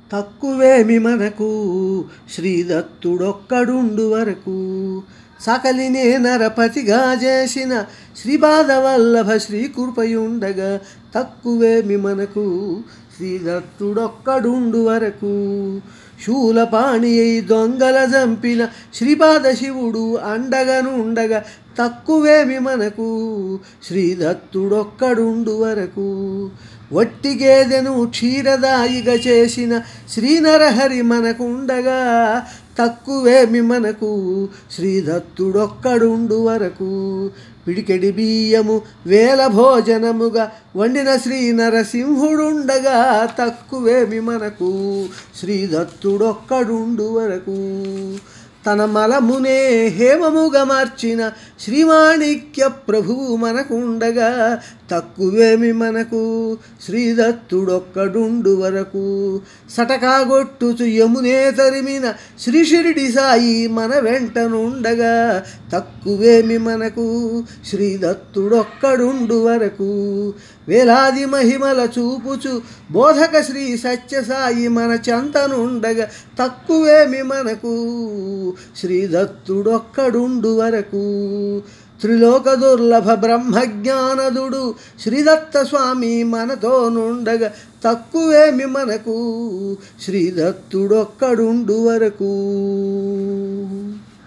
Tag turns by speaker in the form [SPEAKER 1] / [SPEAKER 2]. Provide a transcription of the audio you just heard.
[SPEAKER 1] తక్కువేమి మనకు శ్రీదత్తుడొక్కడుండు వరకు సకలినే నరపతిగా చేసిన శ్రీపాదవల్లభ శ్రీకృపయుండగా తక్కువేమి మనకు శ్రీదత్తుడొక్కడుండు వరకు శూలపాణి అయి దొంగల చంపిన శ్రీపాద శివుడు అండగనుండగా తక్కువేమి మనకు శ్రీదత్తుడొక్కడుండు వరకు వట్టి గేదెను క్షీరదాయిగా చేసిన శ్రీనరహరి మనకుండగా తక్కువేమి మనకు శ్రీదత్తుడొక్కడుండు వరకు పిడికెడి బియ్యము వేల భోజనముగా వండిన శ్రీ నరసింహుడుండగా తక్కువేమి మనకు శ్రీదత్తుడొక్కడుండు వరకు తన మలమునే హేమముగా మార్చిన శ్రీమాణిక్య ప్రభువు మనకుండగా తక్కువేమి మనకు శ్రీదత్తుడొక్కడుండు వరకు సటకాగొట్టుచు యమునే తరిమిన శ్రీ షిరిడి సాయి మన వెంటనుండగా తక్కువేమి మనకు శ్రీదత్తుడొక్కడుండు వరకు వేలాది మహిమల చూపుచు బోధక శ్రీ సత్యసాయి మన చెంతనుండగా తక్కువేమి మనకు శ్రీదత్తుడొక్కడుండు వరకు త్రిలోక దుర్లభ బ్రహ్మజ్ఞానదుడు శ్రీదత్త స్వామి మనతో నుండగా తక్కువేమి మనకు శ్రీదత్తుడొక్కడుండు వరకు